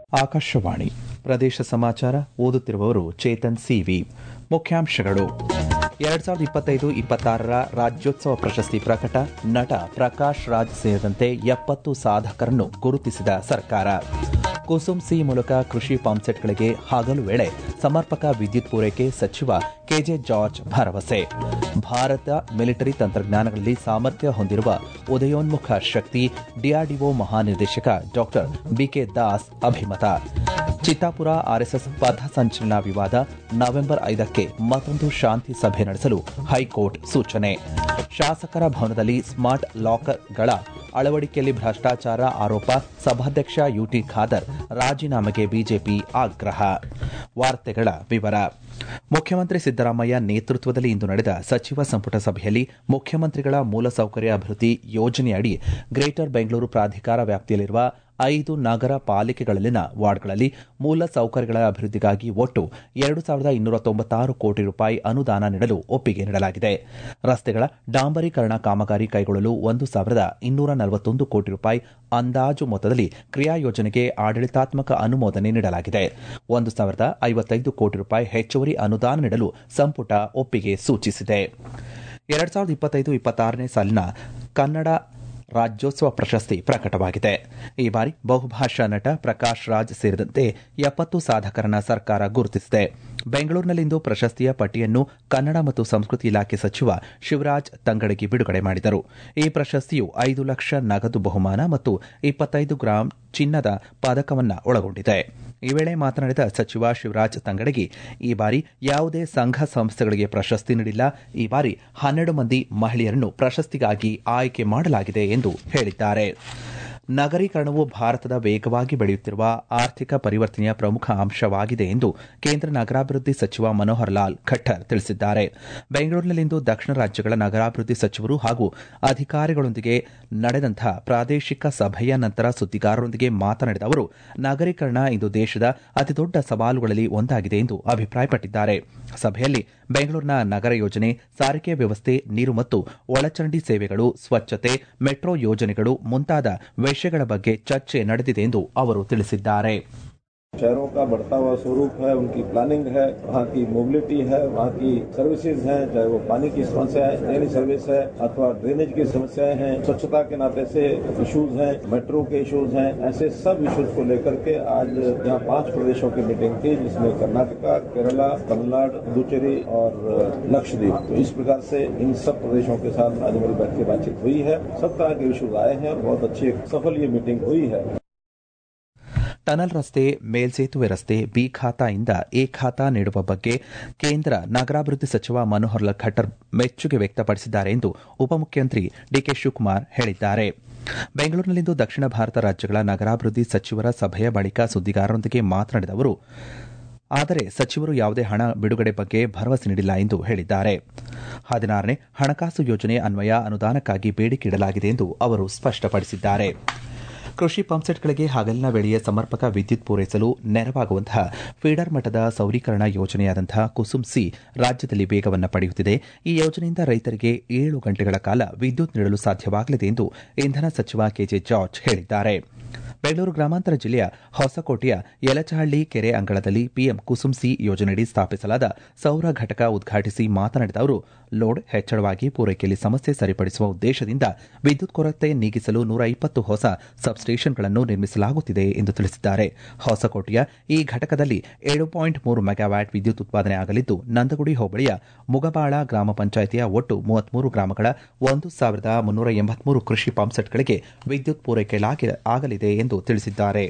ಆಕಾಶವಾಣಿ ಪ್ರದೇಶ ಸಮಾಚಾರ ಓದುತ್ತಿರುವವರು ಚೇತನ್ ಸಿವಿ ಮುಖ್ಯಾಂಶಗಳು ಎರಡ್ ಸಾವಿರದ ಇಪ್ಪತ್ತೈದು ಇಪ್ಪತ್ತಾರರ ರಾಜ್ಯೋತ್ಸವ ಪ್ರಶಸ್ತಿ ಪ್ರಕಟ ನಟ ಪ್ರಕಾಶ್ ರಾಜ್ ಸೇರಿದಂತೆ ಎಪ್ಪತ್ತು ಸಾಧಕರನ್ನು ಗುರುತಿಸಿದ ಸರ್ಕಾರ ಕುಸುಮ್ ಸಿ ಮೂಲಕ ಕೃಷಿ ಪಂಪ್ಸೆಟ್ಗಳಿಗೆ ಹಗಲು ವೇಳೆ ಸಮರ್ಪಕ ವಿದ್ಯುತ್ ಪೂರೈಕೆ ಸಚಿವ ಕೆಜೆ ಜಾರ್ಜ್ ಭರವಸೆ ಭಾರತ ಮಿಲಿಟರಿ ತಂತ್ರಜ್ಞಾನಗಳಲ್ಲಿ ಸಾಮರ್ಥ್ಯ ಹೊಂದಿರುವ ಉದಯೋನ್ಮುಖ ಶಕ್ತಿ ಡಿಆರ್ಡಿಒ ಮಹಾನಿರ್ದೇಶಕ ಡಾಕ್ಟರ್ ಬಿಕೆ ದಾಸ್ ಅಭಿಮತ ಚಿತ್ತಾಪುರ ಆರ್ಎಸ್ಎಸ್ ಪಥ ಸಂಚಲನ ವಿವಾದ ನವೆಂಬರ್ ಐದಕ್ಕೆ ಮತ್ತೊಂದು ಶಾಂತಿ ಸಭೆ ನಡೆಸಲು ಹೈಕೋರ್ಟ್ ಸೂಚನೆ ಶಾಸಕರ ಭವನದಲ್ಲಿ ಸ್ಮಾರ್ಟ್ ಲಾಕರ್ಗಳ ಅಳವಡಿಕೆಯಲ್ಲಿ ಭ್ರಷ್ಟಾಚಾರ ಆರೋಪ ಸಭಾಧ್ಯಕ್ಷ ಯುಟಿ ಖಾದರ್ ರಾಜೀನಾಮೆಗೆ ಬಿಜೆಪಿ ಆಗ್ರಹ ವಾರ್ತೆಗಳ ವಿವರ ಮುಖ್ಯಮಂತ್ರಿ ಸಿದ್ದರಾಮಯ್ಯ ನೇತೃತ್ವದಲ್ಲಿ ಇಂದು ನಡೆದ ಸಚಿವ ಸಂಪುಟ ಸಭೆಯಲ್ಲಿ ಮುಖ್ಯಮಂತ್ರಿಗಳ ಮೂಲಸೌಕರ್ಯ ಅಭಿವೃದ್ಧಿ ಯೋಜನೆಯಡಿ ಗ್ರೇಟರ್ ಬೆಂಗಳೂರು ಪ್ರಾಧಿಕಾರ ವ್ಯಾಪ್ತಿಯಲ್ಲಿರುವ ಐದು ನಗರ ಪಾಲಿಕೆಗಳಲ್ಲಿನ ವಾರ್ಡ್ಗಳಲ್ಲಿ ಮೂಲ ಸೌಕರ್ಯಗಳ ಅಭಿವೃದ್ಧಿಗಾಗಿ ಒಟ್ಟು ಎರಡು ಸಾವಿರದ ಇನ್ನೂರ ತೊಂಬತ್ತಾರು ಕೋಟಿ ರೂಪಾಯಿ ಅನುದಾನ ನೀಡಲು ಒಪ್ಪಿಗೆ ನೀಡಲಾಗಿದೆ ರಸ್ತೆಗಳ ಡಾಂಬರೀಕರಣ ಕಾಮಗಾರಿ ಕೈಗೊಳ್ಳಲು ಒಂದು ಸಾವಿರದ ಇನ್ನೂರ ನಲವತ್ತೊಂದು ಕೋಟಿ ರೂಪಾಯಿ ಅಂದಾಜು ಮೊತ್ತದಲ್ಲಿ ಕ್ರಿಯಾ ಯೋಜನೆಗೆ ಆಡಳಿತಾತ್ಮಕ ಅನುಮೋದನೆ ನೀಡಲಾಗಿದೆ ಒಂದು ಸಾವಿರದ ಐವತ್ತೈದು ಕೋಟಿ ರೂಪಾಯಿ ಹೆಚ್ಚುವರಿ ಅನುದಾನ ನೀಡಲು ಸಂಪುಟ ಒಪ್ಪಿಗೆ ಸೂಚಿಸಿದೆ ಎರಡ್ ಸಾವಿರದ ಇಪ್ಪತ್ತೈದು ಇಪ್ಪತ್ತಾರನೇ ಸಾಲಿನ ಕನ್ನಡ ರಾಜ್ಯೋತ್ಸವ ಪ್ರಶಸ್ತಿ ಪ್ರಕಟವಾಗಿದೆ ಈ ಬಾರಿ ಬಹುಭಾಷಾ ನಟ ಪ್ರಕಾಶ್ ರಾಜ್ ಸೇರಿದಂತೆ ಎಪ್ಪತ್ತು ಸಾಧಕರನ್ನ ಸರ್ಕಾರ ಗುರುತಿಸಿದೆ ಬೆಂಗಳೂರಿನಲ್ಲಿಂದು ಪ್ರಶಸ್ತಿಯ ಪಟ್ಟಿಯನ್ನು ಕನ್ನಡ ಮತ್ತು ಸಂಸ್ಕೃತಿ ಇಲಾಖೆ ಸಚಿವ ಶಿವರಾಜ್ ತಂಗಡಗಿ ಬಿಡುಗಡೆ ಮಾಡಿದರು ಈ ಪ್ರಶಸ್ತಿಯು ಐದು ಲಕ್ಷ ನಗದು ಬಹುಮಾನ ಮತ್ತು ಇಪ್ಪತ್ತೈದು ಗ್ರಾಂ ಚಿನ್ನದ ಪದಕವನ್ನು ಒಳಗೊಂಡಿದೆ ಈ ವೇಳೆ ಮಾತನಾಡಿದ ಸಚಿವ ಶಿವರಾಜ್ ತಂಗಡಗಿ ಈ ಬಾರಿ ಯಾವುದೇ ಸಂಘ ಸಂಸ್ಥೆಗಳಿಗೆ ಪ್ರಶಸ್ತಿ ನೀಡಿಲ್ಲ ಈ ಬಾರಿ ಹನ್ನೆರಡು ಮಂದಿ ಮಹಿಳೆಯರನ್ನು ಪ್ರಶಸ್ತಿಗಾಗಿ ಆಯ್ಕೆ ಮಾಡಲಾಗಿದೆ ಎಂದು ಹೇಳಿದ್ದಾರೆ ನಗರೀಕರಣವು ಭಾರತದ ವೇಗವಾಗಿ ಬೆಳೆಯುತ್ತಿರುವ ಆರ್ಥಿಕ ಪರಿವರ್ತನೆಯ ಪ್ರಮುಖ ಅಂಶವಾಗಿದೆ ಎಂದು ಕೇಂದ್ರ ನಗರಾಭಿವೃದ್ಧಿ ಸಚಿವ ಮನೋಹರ್ ಲಾಲ್ ಖಟ್ಟರ್ ತಿಳಿಸಿದ್ದಾರೆ ಬೆಂಗಳೂರಿನಲ್ಲಿಂದು ದಕ್ಷಿಣ ರಾಜ್ಯಗಳ ನಗರಾಭಿವೃದ್ಧಿ ಸಚಿವರು ಹಾಗೂ ಅಧಿಕಾರಿಗಳೊಂದಿಗೆ ನಡೆದಂತಹ ಪ್ರಾದೇಶಿಕ ಸಭೆಯ ನಂತರ ಸುದ್ದಿಗಾರರೊಂದಿಗೆ ಮಾತನಾಡಿದ ಅವರು ನಗರೀಕರಣ ಇಂದು ದೇಶದ ಅತಿದೊಡ್ಡ ಸವಾಲುಗಳಲ್ಲಿ ಒಂದಾಗಿದೆ ಎಂದು ಅಭಿಪ್ರಾಯಪಟ್ಟಿದ್ದಾರೆ ಸಭೆಯಲ್ಲಿ ಬೆಂಗಳೂರಿನ ನಗರ ಯೋಜನೆ ಸಾರಿಗೆ ವ್ಯವಸ್ಥೆ ನೀರು ಮತ್ತು ಒಳಚರಂಡಿ ಸೇವೆಗಳು ಸ್ವಚ್ಛತೆ ಮೆಟ್ರೋ ಯೋಜನೆಗಳು ಮುಂತಾದ ವಿಷಯಗಳ ಬಗ್ಗೆ ಚರ್ಚೆ ನಡೆದಿದೆ ಎಂದು ಅವರು ತಿಳಿಸಿದ್ದಾರೆ शहरों का बढ़ता हुआ स्वरूप है उनकी प्लानिंग है वहाँ की मोबिलिटी है वहाँ की सर्विसेज हैं चाहे वो पानी की समस्या है ड्रेनेज सर्विस है अथवा ड्रेनेज की समस्याएं हैं स्वच्छता के नाते से इश्यूज हैं मेट्रो के इश्यूज हैं ऐसे सब इश्यूज को लेकर के आज यहाँ पांच प्रदेशों की मीटिंग थी जिसमें कर्नाटका केरला तमिलनाडु पुदुचेरी और लक्षद्वीप तो इस प्रकार से इन सब प्रदेशों के साथ आज हमारी बैठ के बातचीत हुई है सब तरह के इश्यूज आए हैं और बहुत अच्छी एक सफल ये मीटिंग हुई है ಟನಲ್ ರಸ್ತೆ ಮೇಲ್ಸೇತುವೆ ರಸ್ತೆ ಬಿ ಖಾತಾಯಿಂದ ಎ ಖಾತಾ ನೀಡುವ ಬಗ್ಗೆ ಕೇಂದ್ರ ನಗರಾಭಿವೃದ್ಧಿ ಸಚಿವ ಮನೋಹರ್ ಲಾಲ್ ಖಟ್ಟರ್ ಮೆಚ್ಚುಗೆ ವ್ಯಕ್ತಪಡಿಸಿದ್ದಾರೆ ಎಂದು ಉಪಮುಖ್ಯಮಂತ್ರಿ ಡಿಕೆ ಶಿವಕುಮಾರ್ ಹೇಳಿದ್ದಾರೆ ಬೆಂಗಳೂರಿನಲ್ಲಿಂದು ದಕ್ಷಿಣ ಭಾರತ ರಾಜ್ಯಗಳ ನಗರಾಭಿವೃದ್ಧಿ ಸಚಿವರ ಸಭೆಯ ಬಳಿಕ ಸುದ್ದಿಗಾರರೊಂದಿಗೆ ಮಾತನಾಡಿದ ಅವರು ಆದರೆ ಸಚಿವರು ಯಾವುದೇ ಹಣ ಬಿಡುಗಡೆ ಬಗ್ಗೆ ಭರವಸೆ ನೀಡಿಲ್ಲ ಎಂದು ಹೇಳಿದ್ದಾರೆ ಹದಿನಾರನೇ ಹಣಕಾಸು ಯೋಜನೆ ಅನ್ವಯ ಅನುದಾನಕ್ಕಾಗಿ ಬೇಡಿಕೆ ಇಡಲಾಗಿದೆ ಎಂದು ಅವರು ಸ್ಪಷ್ಟಪಡಿಸಿದ್ದಾರೆ ಕೃಷಿ ಪಂಪ್ಸೆಟ್ಗಳಿಗೆ ಹಗಲಿನ ವೇಳೆಯೇ ಸಮರ್ಪಕ ವಿದ್ಯುತ್ ಪೂರೈಸಲು ನೆರವಾಗುವಂತಹ ಫೀಡರ್ ಮಟ್ಟದ ಸೌರೀಕರಣ ಯೋಜನೆಯಾದಂತಹ ಕುಸುಮ್ ಸಿ ರಾಜ್ಯದಲ್ಲಿ ವೇಗವನ್ನು ಪಡೆಯುತ್ತಿದೆ ಈ ಯೋಜನೆಯಿಂದ ರೈತರಿಗೆ ಏಳು ಗಂಟೆಗಳ ಕಾಲ ವಿದ್ಯುತ್ ನೀಡಲು ಸಾಧ್ಯವಾಗಲಿದೆ ಎಂದು ಇಂಧನ ಸಚಿವ ಕೆಜೆ ಜಾರ್ಜ್ ಹೇಳಿದ್ದಾರೆ ಬೆಂಗಳೂರು ಗ್ರಾಮಾಂತರ ಜಿಲ್ಲೆಯ ಹೊಸಕೋಟೆಯ ಯಲಚಹಳ್ಳಿ ಕೆರೆ ಅಂಗಳದಲ್ಲಿ ಪಿಎಂ ಕುಸುಮ್ ಸಿ ಯೋಜನೆಯಡಿ ಸ್ಥಾಪಿಸಲಾದ ಸೌರ ಘಟಕ ಉದ್ಘಾಟಿಸಿ ಮಾತನಾಡಿದ ಅವರು ಲೋಡ್ ಹೆಚ್ಚಳವಾಗಿ ಪೂರೈಕೆಯಲ್ಲಿ ಸಮಸ್ಯೆ ಸರಿಪಡಿಸುವ ಉದ್ದೇಶದಿಂದ ವಿದ್ಯುತ್ ಕೊರತೆ ನೀಗಿಸಲು ನೂರ ಇಪ್ಪತ್ತು ಹೊಸ ಸಬ್ಸ್ಟೇಷನ್ಗಳನ್ನು ನಿರ್ಮಿಸಲಾಗುತ್ತಿದೆ ಎಂದು ತಿಳಿಸಿದ್ದಾರೆ ಹೊಸಕೋಟೆಯ ಈ ಘಟಕದಲ್ಲಿ ಏಳು ಪಾಯಿಂಟ್ ಮೂರು ಮೆಗಾವ್ಯಾಟ್ ವಿದ್ಯುತ್ ಉತ್ಪಾದನೆ ಆಗಲಿದ್ದು ನಂದಗುಡಿ ಹೋಬಳಿಯ ಮುಗಬಾಳ ಗ್ರಾಮ ಪಂಚಾಯಿತಿಯ ಒಟ್ಟು ಮೂವತ್ಮೂರು ಗ್ರಾಮಗಳ ಒಂದು ಸಾವಿರದ ಮುನ್ನೂರ ಎಂಬತ್ಮೂರು ಕೃಷಿ ಪಂಪ್ಸೆಟ್ಗಳಿಗೆ ವಿದ್ಯುತ್ ಪೂರೈಕೆಯಾಗಲಿದೆ ಎಂದು ತಿಳಿಸಿದ್ದಾರೆ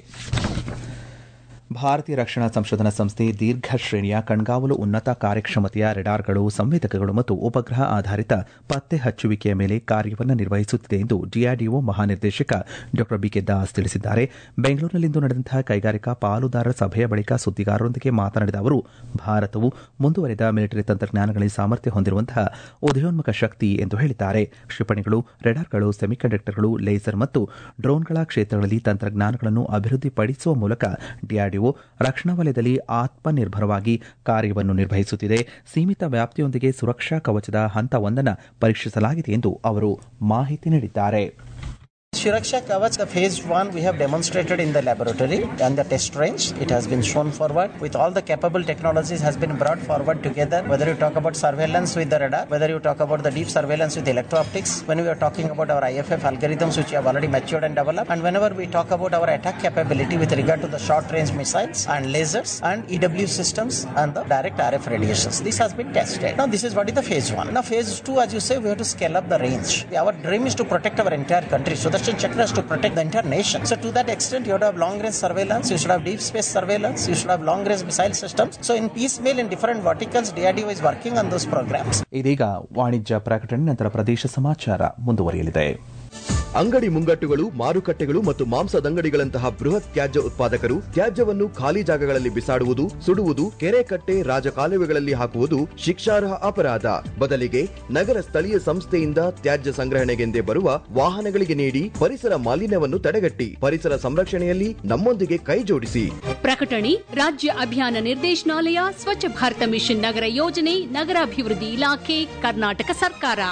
ಭಾರತೀಯ ರಕ್ಷಣಾ ಸಂಶೋಧನಾ ಸಂಸ್ಥೆ ದೀರ್ಘ ಶ್ರೇಣಿಯ ಕಣ್ಗಾವಲು ಉನ್ನತ ಕಾರ್ಯಕ್ಷಮತೆಯ ರೆಡಾರ್ಗಳು ಸಂವೇದಕಗಳು ಮತ್ತು ಉಪಗ್ರಹ ಆಧಾರಿತ ಪತ್ತೆ ಹಚ್ಚುವಿಕೆಯ ಮೇಲೆ ಕಾರ್ಯವನ್ನು ನಿರ್ವಹಿಸುತ್ತಿದೆ ಎಂದು ಡಿಆರ್ಡಿಒ ಮಹಾನಿರ್ದೇಶಕ ಡಾ ಬಿಕೆ ದಾಸ್ ತಿಳಿಸಿದ್ದಾರೆ ಬೆಂಗಳೂರಿನಲ್ಲಿಂದು ನಡೆದಂತಹ ಕೈಗಾರಿಕಾ ಪಾಲುದಾರರ ಸಭೆಯ ಬಳಿಕ ಸುದ್ದಿಗಾರರೊಂದಿಗೆ ಮಾತನಾಡಿದ ಅವರು ಭಾರತವು ಮುಂದುವರೆದ ಮಿಲಿಟರಿ ತಂತ್ರಜ್ಞಾನಗಳಲ್ಲಿ ಸಾಮರ್ಥ್ಯ ಹೊಂದಿರುವಂತಹ ಉದಯೋನ್ಮುಖ ಶಕ್ತಿ ಎಂದು ಹೇಳಿದ್ದಾರೆ ಕ್ಷಿಪಣಿಗಳು ರೆಡಾರ್ಗಳು ಸೆಮಿಕಂಡಕ್ಟರ್ಗಳು ಲೇಸರ್ ಮತ್ತು ಡ್ರೋನ್ಗಳ ಕ್ಷೇತ್ರಗಳಲ್ಲಿ ತಂತ್ರಜ್ಞಾನಗಳನ್ನು ಅಭಿವೃದ್ಧಿಪಡಿಸುವ ಮೂಲಕ ಡಿಆರ್ಡಿಒ ರಕ್ಷಣಾ ವಲಯದಲ್ಲಿ ಆತ್ಮನಿರ್ಭರವಾಗಿ ಕಾರ್ಯವನ್ನು ನಿರ್ವಹಿಸುತ್ತಿದೆ ಸೀಮಿತ ವ್ಯಾಪ್ತಿಯೊಂದಿಗೆ ಸುರಕ್ಷಾ ಕವಚದ ಹಂತ ಒಂದನ್ನು ಪರೀಕ್ಷಿಸಲಾಗಿದೆ ಎಂದು ಅವರು ಮಾಹಿತಿ ನೀಡಿದ್ದಾರೆ Shiraksha Kavach, the phase one, we have demonstrated in the laboratory and the test range. It has been shown forward with all the capable technologies has been brought forward together. Whether you talk about surveillance with the radar, whether you talk about the deep surveillance with electro-optics, when we are talking about our IFF algorithms which have already matured and developed, and whenever we talk about our attack capability with regard to the short-range missiles and lasers and EW systems and the direct RF radiations, this has been tested. Now this is what is the phase one. Now phase two, as you say, we have to scale up the range. Our dream is to protect our entire country. Sudarshan Chakra is to protect the entire nation. So to that extent, you have to have long-range surveillance. You should have deep space surveillance. You should have long-range missile systems. So in piecemeal, in different verticals, DRDO is working on those programs. ಇದೀಗ ವಾಣಿಜ್ಯ ಪ್ರಕಟಣೆ ನಂತರ ಪ್ರದೇಶ ಸಮಾಚಾರ ಮುಂದುವರಿಯಲಿದೆ ಅಂಗಡಿ ಮುಂಗಟ್ಟುಗಳು ಮಾರುಕಟ್ಟೆಗಳು ಮತ್ತು ಮಾಂಸದಂಗಡಿಗಳಂತಹ ಬೃಹತ್ ತ್ಯಾಜ್ಯ ಉತ್ಪಾದಕರು ತ್ಯಾಜ್ಯವನ್ನು ಖಾಲಿ ಜಾಗಗಳಲ್ಲಿ ಬಿಸಾಡುವುದು ಸುಡುವುದು ಕೆರೆ ಕಟ್ಟೆ ರಾಜಕಾಲುವೆಗಳಲ್ಲಿ ಹಾಕುವುದು ಶಿಕ್ಷಾರ್ಹ ಅಪರಾಧ ಬದಲಿಗೆ ನಗರ ಸ್ಥಳೀಯ ಸಂಸ್ಥೆಯಿಂದ ತ್ಯಾಜ್ಯ ಸಂಗ್ರಹಣೆಗೆಂದೇ ಬರುವ ವಾಹನಗಳಿಗೆ ನೀಡಿ ಪರಿಸರ ಮಾಲಿನ್ಯವನ್ನು ತಡೆಗಟ್ಟಿ ಪರಿಸರ ಸಂರಕ್ಷಣೆಯಲ್ಲಿ ನಮ್ಮೊಂದಿಗೆ ಕೈ ಜೋಡಿಸಿ ಪ್ರಕಟಣೆ ರಾಜ್ಯ ಅಭಿಯಾನ ನಿರ್ದೇಶನಾಲಯ ಸ್ವಚ್ಛ ಭಾರತ ಮಿಷನ್ ನಗರ ಯೋಜನೆ ನಗರಾಭಿವೃದ್ಧಿ ಇಲಾಖೆ ಕರ್ನಾಟಕ ಸರ್ಕಾರ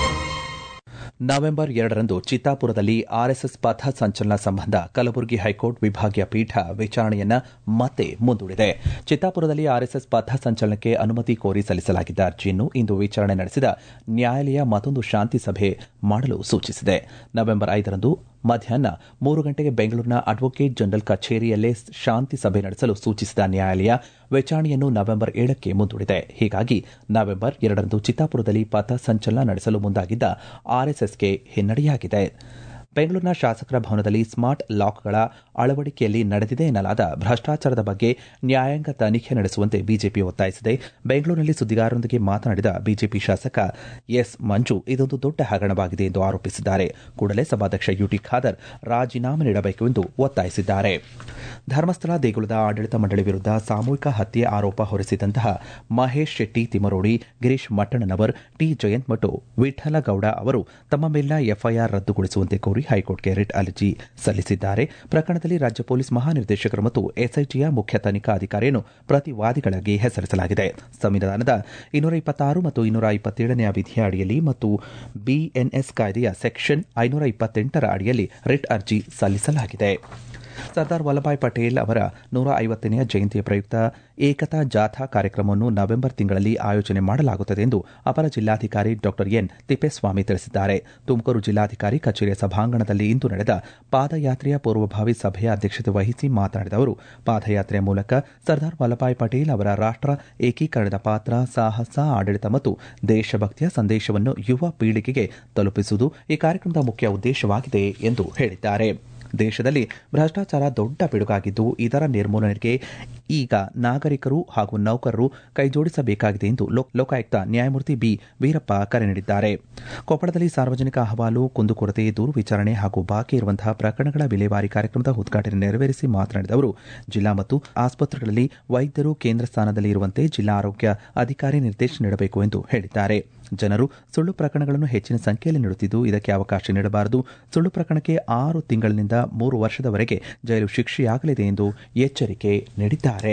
ನವೆಂಬರ್ ಎರಡರಂದು ಚಿತ್ತಾಪುರದಲ್ಲಿ ಆರ್ಎಸ್ಎಸ್ ಪಥ ಸಂಚಲನ ಸಂಬಂಧ ಕಲಬುರಗಿ ಹೈಕೋರ್ಟ್ ವಿಭಾಗೀಯ ಪೀಠ ವಿಚಾರಣೆಯನ್ನ ಮತ್ತೆ ಮುಂದೂಡಿದೆ ಚಿತ್ತಾಪುರದಲ್ಲಿ ಆರ್ಎಸ್ಎಸ್ ಪಥ ಸಂಚಲನಕ್ಕೆ ಅನುಮತಿ ಕೋರಿ ಸಲ್ಲಿಸಲಾಗಿದ್ದ ಅರ್ಜಿಯನ್ನು ಇಂದು ವಿಚಾರಣೆ ನಡೆಸಿದ ನ್ಯಾಯಾಲಯ ಮತ್ತೊಂದು ಶಾಂತಿ ಸಭೆ ಮಾಡಲು ಸೂಚಿಸಿದೆ ನವೆಂಬರ್ ಐದರಂದು ಮಧ್ಯಾಹ್ನ ಮೂರು ಗಂಟೆಗೆ ಬೆಂಗಳೂರಿನ ಅಡ್ವೊಕೇಟ್ ಜನರಲ್ ಕಚೇರಿಯಲ್ಲೇ ಶಾಂತಿ ಸಭೆ ನಡೆಸಲು ಸೂಚಿಸಿದ ನ್ಯಾಯಾಲಯ ವಿಚಾರಣೆಯನ್ನು ನವೆಂಬರ್ ಏಳಕ್ಕೆ ಮುಂದೂಡಿದೆ ಹೀಗಾಗಿ ನವೆಂಬರ್ ಎರಡರಂದು ಚಿತ್ತಾಪುರದಲ್ಲಿ ಪಥ ಸಂಚಲನ ನಡೆಸಲು ಮುಂದಾಗಿದ್ದ ಆರ್ಎಸ್ಎಸ್ಗೆ ಹಿನ್ನಡೆಯಾಗಿದೆ ಬೆಂಗಳೂರಿನ ಶಾಸಕರ ಭವನದಲ್ಲಿ ಸ್ಮಾರ್ಟ್ ಲಾಕ್ಗಳ ಅಳವಡಿಕೆಯಲ್ಲಿ ನಡೆದಿದೆ ಎನ್ನಲಾದ ಭ್ರಷ್ಟಾಚಾರದ ಬಗ್ಗೆ ನ್ಯಾಯಾಂಗ ತನಿಖೆ ನಡೆಸುವಂತೆ ಬಿಜೆಪಿ ಒತ್ತಾಯಿಸಿದೆ ಬೆಂಗಳೂರಿನಲ್ಲಿ ಸುದ್ದಿಗಾರರೊಂದಿಗೆ ಮಾತನಾಡಿದ ಬಿಜೆಪಿ ಶಾಸಕ ಎಸ್ ಮಂಜು ಇದೊಂದು ದೊಡ್ಡ ಹಗರಣವಾಗಿದೆ ಎಂದು ಆರೋಪಿಸಿದ್ದಾರೆ ಕೂಡಲೇ ಸಭಾಧ್ಯಕ್ಷ ಯುಟಿ ಖಾದರ್ ರಾಜೀನಾಮೆ ನೀಡಬೇಕು ಎಂದು ಒತ್ತಾಯಿಸಿದ್ದಾರೆ ಧರ್ಮಸ್ಥಳ ದೇಗುಲದ ಆಡಳಿತ ಮಂಡಳಿ ವಿರುದ್ಧ ಸಾಮೂಹಿಕ ಹತ್ಯೆ ಆರೋಪ ಹೊರಿಸಿದಂತಹ ಮಹೇಶ್ ಶೆಟ್ಟಿ ತಿಮರೋಡಿ ಗಿರೀಶ್ ಮಟ್ಟಣ್ಣನವರ್ ಟಿ ಜಯಂತ್ ಮತ್ತು ವಿಠಲಗೌಡ ಅವರು ತಮ್ಮ ಮೇಲಿನ ಎಫ್ಐಆರ್ ರದ್ದುಗೊಳಿಸುವಂತೆ ಕೋರಿ ಹೈಕೋರ್ಟ್ಗೆ ರಿಟ್ ಅರ್ಜಿ ಸಲ್ಲಿಸಿದ್ದಾರೆ ಪ್ರಕರಣದಲ್ಲಿ ರಾಜ್ಯ ಪೊಲೀಸ್ ಮಹಾನಿರ್ದೇಶಕರು ಮತ್ತು ಎಸ್ಐಟಿಯ ಮುಖ್ಯ ತನಿಖಾ ಅಧಿಕಾರಿಯನ್ನು ಪ್ರತಿವಾದಿಗಳಾಗಿ ಹೆಸರಿಸಲಾಗಿದೆ ಸಂವಿಧಾನದ ಇನ್ನೂರ ಇಪ್ಪತ್ತಾರು ಮತ್ತು ಇನ್ನೂರ ಇಪ್ಪತ್ತೇಳನೆಯ ವಿಧಿಯ ಅಡಿಯಲ್ಲಿ ಮತ್ತು ಬಿಎನ್ಎಸ್ ಕಾಯ್ದೆಯ ಸೆಕ್ಷನ್ ಐನೂರ ಇಪ್ಪತ್ತೆಂಟರ ಅಡಿಯಲ್ಲಿ ರಿಟ್ ಅರ್ಜಿ ಸಲ್ಲಿಸಲಾಗಿದೆ ಸರ್ದಾರ್ ವಲ್ಲಭಾಯ್ ಪಟೇಲ್ ಅವರ ನೂರ ಐವತ್ತನೆಯ ಜಯಂತಿಯ ಪ್ರಯುಕ್ತ ಏಕತಾ ಜಾಥಾ ಕಾರ್ಯಕ್ರಮವನ್ನು ನವೆಂಬರ್ ತಿಂಗಳಲ್ಲಿ ಆಯೋಜನೆ ಮಾಡಲಾಗುತ್ತದೆ ಎಂದು ಅಪರ ಜಿಲ್ಲಾಧಿಕಾರಿ ಡಾ ಎನ್ ತಿಪ್ಪೇಸ್ವಾಮಿ ತಿಳಿಸಿದ್ದಾರೆ ತುಮಕೂರು ಜಿಲ್ಲಾಧಿಕಾರಿ ಕಚೇರಿಯ ಸಭಾಂಗಣದಲ್ಲಿ ಇಂದು ನಡೆದ ಪಾದಯಾತ್ರೆಯ ಪೂರ್ವಭಾವಿ ಸಭೆಯ ಅಧ್ಯಕ್ಷತೆ ವಹಿಸಿ ಮಾತನಾಡಿದ ಅವರು ಪಾದಯಾತ್ರೆಯ ಮೂಲಕ ಸರ್ದಾರ್ ವಲ್ಲಭಾಯ್ ಪಟೇಲ್ ಅವರ ರಾಷ್ಟ ಏಕೀಕರಣದ ಪಾತ್ರ ಸಾಹಸ ಆಡಳಿತ ಮತ್ತು ದೇಶಭಕ್ತಿಯ ಸಂದೇಶವನ್ನು ಯುವ ಪೀಳಿಗೆಗೆ ತಲುಪಿಸುವುದು ಈ ಕಾರ್ಯಕ್ರಮದ ಮುಖ್ಯ ಉದ್ದೇಶವಾಗಿದೆ ಎಂದು ಹೇಳಿದ್ದಾರೆ ದೇಶದಲ್ಲಿ ಭ್ರಷ್ಟಾಚಾರ ದೊಡ್ಡ ಪಿಡುಗಾಗಿದ್ದು ಇದರ ನಿರ್ಮೂಲನೆಗೆ ಈಗ ನಾಗರಿಕರು ಹಾಗೂ ನೌಕರರು ಕೈಜೋಡಿಸಬೇಕಾಗಿದೆ ಎಂದು ಲೋಕಾಯುಕ್ತ ನ್ಯಾಯಮೂರ್ತಿ ಬಿ ವೀರಪ್ಪ ಕರೆ ನೀಡಿದ್ದಾರೆ ಕೊಪ್ಪಳದಲ್ಲಿ ಸಾರ್ವಜನಿಕ ಅಹವಾಲು ಕುಂದುಕೊರತೆ ದೂರು ವಿಚಾರಣೆ ಹಾಗೂ ಬಾಕಿ ಇರುವಂತಹ ಪ್ರಕರಣಗಳ ವಿಲೇವಾರಿ ಕಾರ್ಯಕ್ರಮದ ಉದ್ಘಾಟನೆ ನೆರವೇರಿಸಿ ಮಾತನಾಡಿದ ಅವರು ಜಿಲ್ಲಾ ಮತ್ತು ಆಸ್ಪತ್ರೆಗಳಲ್ಲಿ ವೈದ್ಯರು ಕೇಂದ್ರ ಸ್ಥಾನದಲ್ಲಿ ಇರುವಂತೆ ಜಿಲ್ಲಾ ಆರೋಗ್ಯ ಅಧಿಕಾರಿ ನಿರ್ದೇಶನ ನೀಡಬೇಕು ಎಂದು ಹೇಳಿದ್ದಾರೆ ಜನರು ಸುಳ್ಳು ಪ್ರಕರಣಗಳನ್ನು ಹೆಚ್ಚಿನ ಸಂಖ್ಯೆಯಲ್ಲಿ ನೀಡುತ್ತಿದ್ದು ಇದಕ್ಕೆ ಅವಕಾಶ ನೀಡಬಾರದು ಸುಳ್ಳು ಪ್ರಕರಣಕ್ಕೆ ಆರು ತಿಂಗಳಿನಿಂದ ಮೂರು ವರ್ಷದವರೆಗೆ ಜೈಲು ಶಿಕ್ಷೆಯಾಗಲಿದೆ ಎಂದು ಎಚ್ಚರಿಕೆ ನೀಡಿದ್ದಾರೆ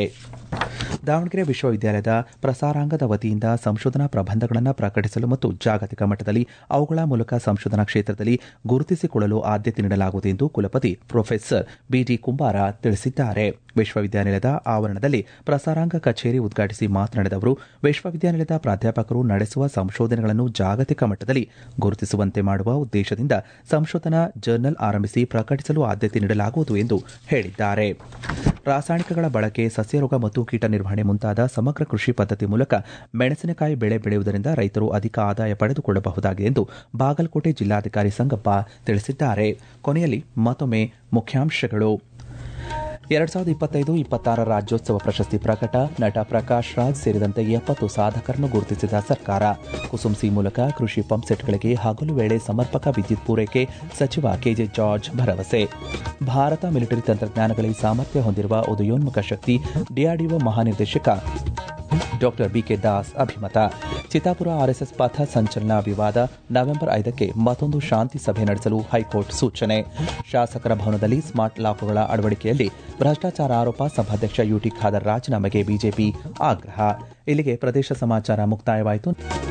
ದಾವಣಗೆರೆ ವಿಶ್ವವಿದ್ಯಾಲಯದ ಪ್ರಸಾರಾಂಗದ ವತಿಯಿಂದ ಸಂಶೋಧನಾ ಪ್ರಬಂಧಗಳನ್ನು ಪ್ರಕಟಿಸಲು ಮತ್ತು ಜಾಗತಿಕ ಮಟ್ಟದಲ್ಲಿ ಅವುಗಳ ಮೂಲಕ ಸಂಶೋಧನಾ ಕ್ಷೇತ್ರದಲ್ಲಿ ಗುರುತಿಸಿಕೊಳ್ಳಲು ಆದ್ಯತೆ ನೀಡಲಾಗುವುದು ಎಂದು ಕುಲಪತಿ ಪ್ರೊಫೆಸರ್ ಬಿಡಿ ಕುಂಬಾರ ತಿಳಿಸಿದ್ದಾರೆ ವಿಶ್ವವಿದ್ಯಾನಿಲಯದ ಆವರಣದಲ್ಲಿ ಪ್ರಸಾರಾಂಗ ಕಚೇರಿ ಉದ್ಘಾಟಿಸಿ ಮಾತನಾಡಿದ ಅವರು ವಿಶ್ವವಿದ್ಯಾನಿಲಯದ ಪ್ರಾಧ್ಯಾಪಕರು ನಡೆಸುವ ಸಂಶೋಧನೆಗಳನ್ನು ಜಾಗತಿಕ ಮಟ್ಟದಲ್ಲಿ ಗುರುತಿಸುವಂತೆ ಮಾಡುವ ಉದ್ದೇಶದಿಂದ ಸಂಶೋಧನಾ ಜರ್ನಲ್ ಆರಂಭಿಸಿ ಪ್ರಕಟಿಸಲು ಆದ್ಯತೆ ನೀಡಲಾಗುವುದು ಎಂದು ಹೇಳಿದ್ದಾರೆ ರಾಸಾಯನಿಕಗಳ ಬಳಕೆ ಸಸ್ಯರೋಗ ಮತ್ತು ಕೀಟ ನಿರ್ವಹಣೆ ಮುಂತಾದ ಸಮಗ್ರ ಕೃಷಿ ಪದ್ಧತಿ ಮೂಲಕ ಮೆಣಸಿನಕಾಯಿ ಬೆಳೆ ಬೆಳೆಯುವುದರಿಂದ ರೈತರು ಅಧಿಕ ಆದಾಯ ಪಡೆದುಕೊಳ್ಳಬಹುದಾಗಿದೆ ಎಂದು ಬಾಗಲಕೋಟೆ ಜಿಲ್ಲಾಧಿಕಾರಿ ಸಂಗಪ್ಪ ತಿಳಿಸಿದ್ದಾರೆ ಕೊನೆಯಲ್ಲಿ ಮತ್ತೊಮ್ಮೆ ಮುಖ್ಯಾಂಶಗಳು ಎರಡ್ ಸಾವಿರದ ಇಪ್ಪತ್ತೈದು ಇಪ್ಪತ್ತಾರ ರಾಜ್ಯೋತ್ಸವ ಪ್ರಶಸ್ತಿ ಪ್ರಕಟ ನಟ ಪ್ರಕಾಶ್ ರಾಜ್ ಸೇರಿದಂತೆ ಎಪ್ಪತ್ತು ಸಾಧಕರನ್ನು ಗುರುತಿಸಿದ ಸರ್ಕಾರ ಕುಸುಂಸಿ ಮೂಲಕ ಕೃಷಿ ಪಂಪ್ಸೆಟ್ಗಳಿಗೆ ಹಗಲು ವೇಳೆ ಸಮರ್ಪಕ ವಿದ್ಯುತ್ ಪೂರೈಕೆ ಸಚಿವ ಕೆಜೆ ಜಾರ್ಜ್ ಭರವಸೆ ಭಾರತ ಮಿಲಿಟರಿ ತಂತ್ರಜ್ಞಾನಗಳಿಗೆ ಸಾಮರ್ಥ್ಯ ಹೊಂದಿರುವ ಉದಯೋನ್ಮುಖ ಶಕ್ತಿ ಡಿಆರ್ಡಿಒ ಮಹಾನಿರ್ದೇಶಕ ಡಾಕ್ಟರ್ ಬಿಕೆ ದಾಸ್ ಅಭಿಮತ ಚಿತ್ತಾಪುರ ಆರ್ಎಸ್ಎಸ್ ಪಥ ಸಂಚಲನ ವಿವಾದ ನವೆಂಬರ್ ಐದಕ್ಕೆ ಮತ್ತೊಂದು ಶಾಂತಿ ಸಭೆ ನಡೆಸಲು ಹೈಕೋರ್ಟ್ ಸೂಚನೆ ಶಾಸಕರ ಭವನದಲ್ಲಿ ಸ್ಮಾರ್ಟ್ ಲಾಕ್ಗಳ ಅಳವಡಿಕೆಯಲ್ಲಿ ಭ್ರಷ್ಟಾಚಾರ ಆರೋಪ ಸಭಾಧ್ಯಕ್ಷ ಯುಟಿ ಖಾದರ್ ರಾಜೀನಾಮೆಗೆ ಬಿಜೆಪಿ ಆಗ್ರಹ ಇಲ್ಲಿಗೆ ಪ್ರದೇಶ ಸಮಾಚಾರ ಮುಕ್ತಾಯವಾಯಿತು